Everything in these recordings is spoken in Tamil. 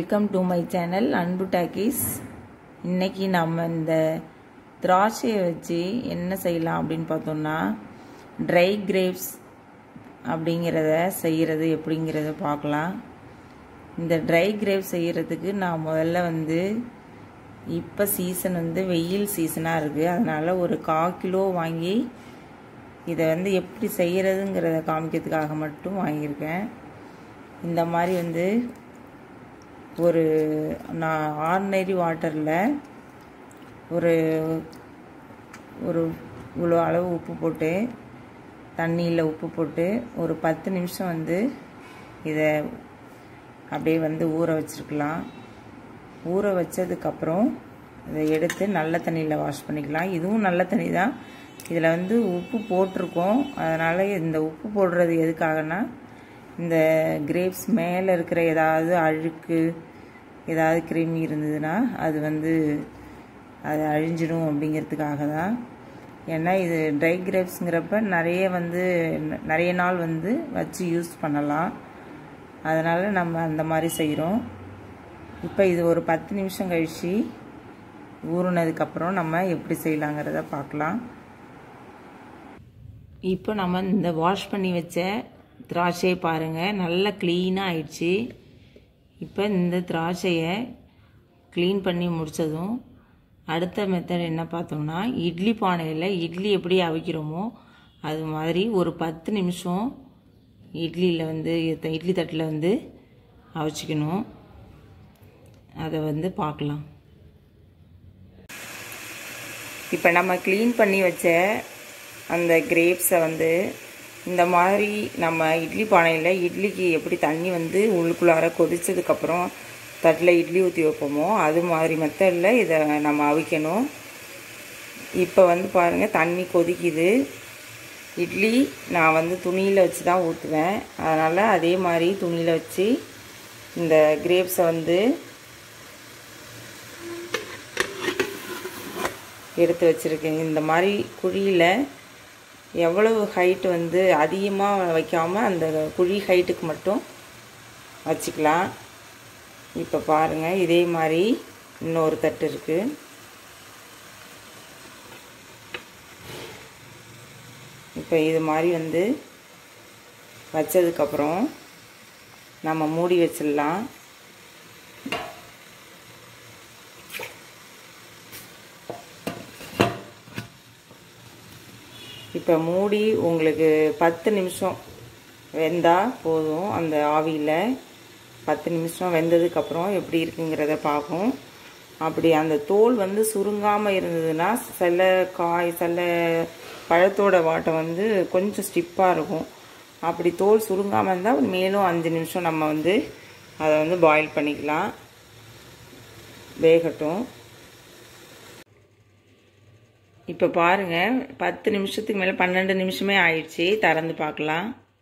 welcome to my channel Anbu talkies இன்னைக்கு நம்ம இந்த திராட்சையை வச்சு என்ன செய்யலாம் அப்படின்னு பார்த்தோம்னா ட்ரை கிரேப்ஸ் அப்படிங்கிறத செய்கிறது எப்படிங்கிறத பார்க்கலாம் இந்த ட்ரை கிரேப்ஸ் செய்கிறதுக்கு நான் முதல்ல வந்து இப்போ சீசன் வந்து வெயில் சீசனாக இருக்குது அதனால் ஒரு கால் கிலோ வாங்கி இதை வந்து எப்படி செய்கிறதுங்கிறத காமிக்கிறதுக்காக மட்டும் வாங்கியிருக்கேன் இந்த மாதிரி வந்து ஒரு நான் ஆர்டினரி வாட்டரில் ஒரு ஒரு இவ்வளோ அளவு உப்பு போட்டு தண்ணியில் உப்பு போட்டு ஒரு பத்து நிமிஷம் வந்து இதை அப்படியே வந்து ஊற வச்சுருக்கலாம் ஊற வச்சதுக்கப்புறம் இதை எடுத்து நல்ல தண்ணியில் வாஷ் பண்ணிக்கலாம் இதுவும் நல்ல தண்ணி தான் இதில் வந்து உப்பு போட்டிருக்கோம் அதனால் இந்த உப்பு போடுறது எதுக்காகனா இந்த கிரேப்ஸ் மேலே இருக்கிற ஏதாவது அழுக்கு ஏதாவது கிருமி இருந்ததுன்னா அது வந்து அது அழிஞ்சிடும் அப்படிங்கிறதுக்காக தான் ஏன்னா இது ட்ரை கிரேப்ஸுங்கிறப்ப நிறைய வந்து நிறைய நாள் வந்து வச்சு யூஸ் பண்ணலாம் அதனால் நம்ம அந்த மாதிரி செய்கிறோம் இப்போ இது ஒரு பத்து நிமிஷம் கழித்து ஊறுனதுக்கப்புறம் நம்ம எப்படி செய்யலாங்கிறத பார்க்கலாம் இப்போ நம்ம இந்த வாஷ் பண்ணி வச்ச திராட்சையை பாருங்கள் நல்லா க்ளீனாக ஆயிடுச்சு இப்போ இந்த திராட்சையை க்ளீன் பண்ணி முடித்ததும் அடுத்த மெத்தட் என்ன பார்த்தோம்னா இட்லி பானையில் இட்லி எப்படி அவிக்கிறோமோ அது மாதிரி ஒரு பத்து நிமிஷம் இட்லியில் வந்து இட்லி தட்டில் வந்து அவிச்சிக்கணும் அதை வந்து பார்க்கலாம் இப்போ நம்ம க்ளீன் பண்ணி வச்ச அந்த கிரேப்ஸை வந்து இந்த மாதிரி நம்ம இட்லி பானையில் இட்லிக்கு எப்படி தண்ணி வந்து உள்ளுக்குள்ளார கொதிச்சதுக்கப்புறம் தட்டில் இட்லி ஊற்றி வைப்போமோ அது மாதிரி மெத்தடில் இதை நம்ம அவிக்கணும் இப்போ வந்து பாருங்கள் தண்ணி கொதிக்குது இட்லி நான் வந்து துணியில் வச்சு தான் ஊற்றுவேன் அதனால் அதே மாதிரி துணியில் வச்சு இந்த கிரேப்ஸை வந்து எடுத்து வச்சுருக்கேன் இந்த மாதிரி குழியில் எவ்வளவு ஹைட் வந்து அதிகமாக வைக்காமல் அந்த குழி ஹைட்டுக்கு மட்டும் வச்சுக்கலாம் இப்போ பாருங்கள் இதே மாதிரி இன்னொரு தட்டு இருக்குது இப்போ இது மாதிரி வந்து வச்சதுக்கப்புறம் நம்ம மூடி வச்சிடலாம் இப்போ மூடி உங்களுக்கு பத்து நிமிஷம் வெந்தால் போதும் அந்த ஆவியில் பத்து நிமிஷம் வெந்ததுக்கப்புறம் எப்படி இருக்குங்கிறத பார்க்கும் அப்படி அந்த தோல் வந்து சுருங்காமல் இருந்ததுன்னா சில காய் சில பழத்தோட வாட்டம் வந்து கொஞ்சம் ஸ்டிப்பாக இருக்கும் அப்படி தோல் சுருங்காமல் இருந்தால் மேலும் அஞ்சு நிமிஷம் நம்ம வந்து அதை வந்து பாயில் பண்ணிக்கலாம் வேகட்டும் இப்போ பாருங்கள் பத்து நிமிஷத்துக்கு மேலே பன்னெண்டு நிமிஷமே ஆயிடுச்சு திறந்து பார்க்கலாம்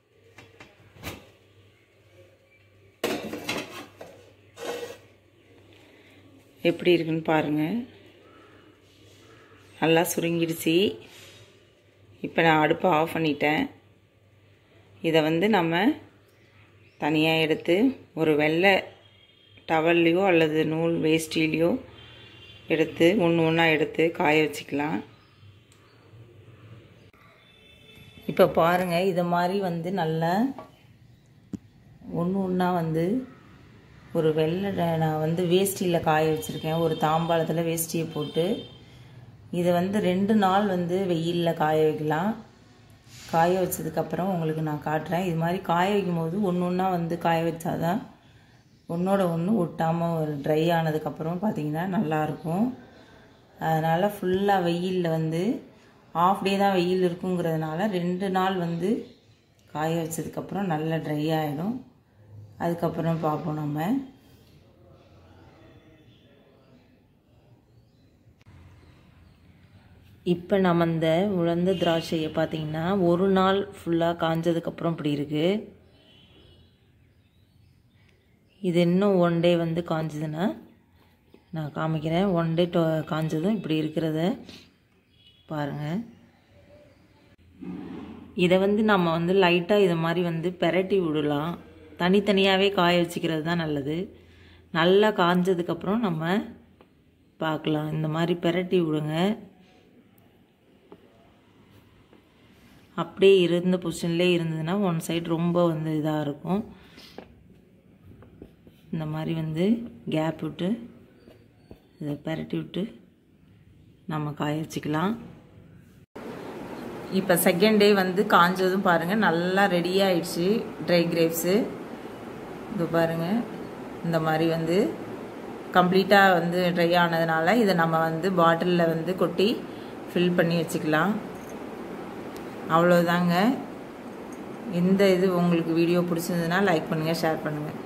எப்படி இருக்குன்னு பாருங்கள் நல்லா சுருங்கிடுச்சு இப்போ நான் அடுப்பை ஆஃப் பண்ணிட்டேன் இதை வந்து நம்ம தனியாக எடுத்து ஒரு வெள்ளை டவல்லையோ அல்லது நூல் வேஷ்டிலையோ எடுத்து ஒன்று ஒன்றா எடுத்து காய வச்சுக்கலாம் இப்போ பாருங்கள் இதை மாதிரி வந்து நல்லா ஒன்று ஒன்றா வந்து ஒரு வெள்ளை நான் வந்து வேஷ்டியில் காய வச்சுருக்கேன் ஒரு தாம்பாளத்தில் வேஷ்டியை போட்டு இதை வந்து ரெண்டு நாள் வந்து வெயிலில் காய வைக்கலாம் காய வச்சதுக்கப்புறம் உங்களுக்கு நான் காட்டுறேன் இது மாதிரி காய வைக்கும் போது ஒன்று ஒன்றா வந்து காய வச்சாதான் ஒன்றோட ஒன்று ஒட்டாமல் ஒரு ட்ரை ஆனதுக்கப்புறம் பார்த்திங்கன்னா நல்லாயிருக்கும் அதனால் ஃபுல்லாக வெயிலில் வந்து ஆஃப் டே தான் வெயில் இருக்குங்கிறதுனால ரெண்டு நாள் வந்து காய வச்சதுக்கப்புறம் நல்லா ட்ரை ஆகிடும் அதுக்கப்புறம் பார்ப்போம் நம்ம இப்போ நம்ம இந்த உழந்த திராட்சையை பார்த்திங்கன்னா ஒரு நாள் ஃபுல்லாக காஞ்சதுக்கப்புறம் இப்படி இருக்குது இது இன்னும் ஒன் டே வந்து காஞ்சதுன்னா நான் காமிக்கிறேன் ஒன் டே டோ காஞ்சதும் இப்படி இருக்கிறத பாருங்கள் இதை வந்து நம்ம வந்து லைட்டாக இதை மாதிரி வந்து பெரட்டி விடலாம் தனித்தனியாகவே காய வச்சுக்கிறது தான் நல்லது நல்லா காஞ்சதுக்கப்புறம் நம்ம பார்க்கலாம் இந்த மாதிரி பெரட்டி விடுங்க அப்படியே இருந்த பொசிஷன்லேயே இருந்ததுன்னா ஒன் சைடு ரொம்ப வந்து இதாக இருக்கும் இந்த மாதிரி வந்து கேப் விட்டு இதை பெரட்டி விட்டு நம்ம காய வச்சுக்கலாம் இப்போ செகண்ட் டே வந்து காஞ்சதும் பாருங்கள் நல்லா ரெடி ஆயிடுச்சு ட்ரை கிரேப்ஸு இது பாருங்கள் இந்த மாதிரி வந்து கம்ப்ளீட்டாக வந்து ட்ரை ஆனதுனால இதை நம்ம வந்து பாட்டிலில் வந்து கொட்டி ஃபில் பண்ணி வச்சுக்கலாம் அவ்வளோதாங்க இந்த இது உங்களுக்கு வீடியோ பிடிச்சிருந்ததுன்னா லைக் பண்ணுங்கள் ஷேர் பண்ணுங்கள்